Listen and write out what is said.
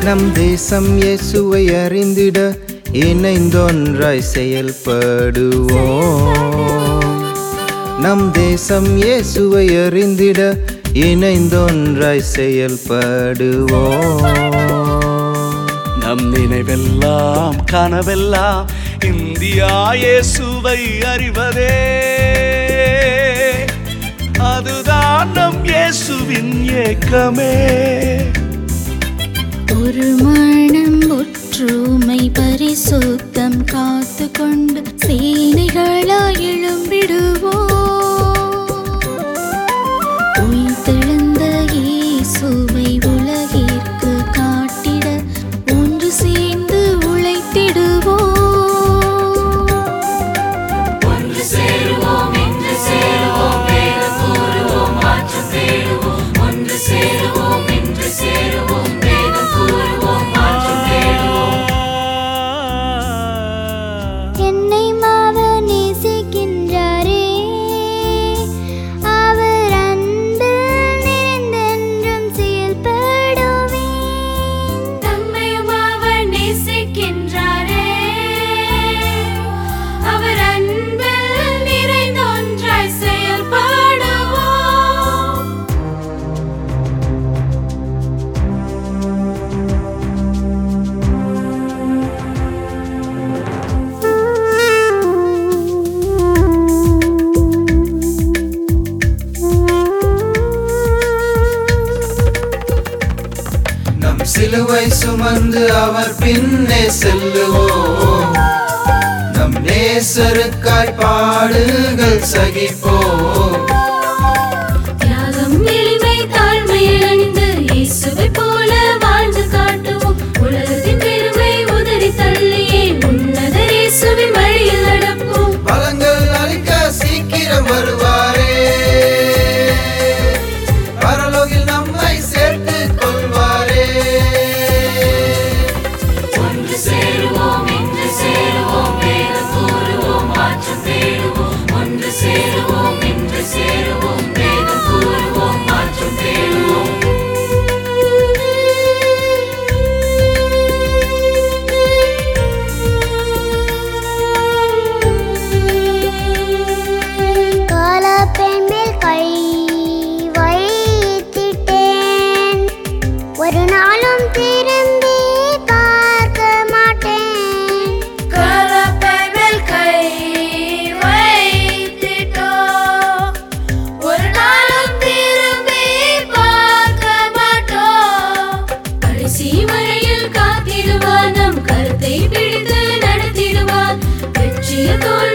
நம் தேசம் இயேசுவை அறிந்திட இணைந்தொன்றாய் செயல்படுவோம் நம் தேசம் இயேசுவை அறிந்திட இணைந்தொன்றாய் செயல்படுவோம் நம் நினைவெல்லாம் கனவெல்லாம் இந்தியா இயேசுவை அறிவதே அதுதான் நம் இயேசுவின் ஏக்கமே ஒரு மனம் ஒற்றுமை பரிசுத்தம் காத்து கொண்டு சேனைகளாய் எழும்பிடுவோம் உயிர்த்தெழுந்த இயேசுவை உலகிற்கு காட்டிட ஒன்று சேர்ந்து உழைத்திடுவோம் ஒன்று சேருவோம் என்று சேருவோம் வேதம் கூறுவோம் மாற்றம் தேடுவோம் ஒன்று சேருவோம் என்று சேருவோம் வேதம் கூறுவோம் மாற்றம் தேடுவோம் என்னை மாவர் நேசிக்கின்றாரே அவர் அன்பில் நிறைந்தென்றும் செயல்படுவேன் நம்மையும் அவர் நேசிக்கின்றாரே அவர் அன்பில் நிறைந்தொன்றாய் செயல்படுவோம் நம் சிலுவை சுமந்து அவர் பின்னே செல்லுவோம் நம் நேசருக்காய் பாடுகள் சகிப்போம் தியாகம் எளிமை தாழ்மையை அணிந்து இயேசுவைப் போல வாழ்ந்து காட்டுவோம் உலகத்தின் பெருமை உதறி தள்ளியே உன்னத இயேசுவின் வழியில் நடப்போம் பலங்கள் அளிக்க சீக்கிரம் வருவாரே பரலோகில் நம்மை சேர்த்து கொள்வாரே ஒன்று சேருவோம் என்று சேருவோம் வேதம் கூறுவோம் மாற்றம் தேடுவோம் ஒன்று சேருவோம் என்று சேருவோம் வேதம் கூறுவோம் மாற்றம் தேடுவோம் காலப்பெண் மேல் கை வைத்திட்டேன் ஒரு நாளும் திரும்பி பார்க்க மாட்டேன் கலப்பையில் கை வைத்திட்டோம். ஒரு நாளும் திரும்பி பார்க்க மாட்டோம். கடைசி வரையில் காத்திடுவான் நம் கருத்தை பிடித்து நடத்திடுவான் வெற்றிய தோல்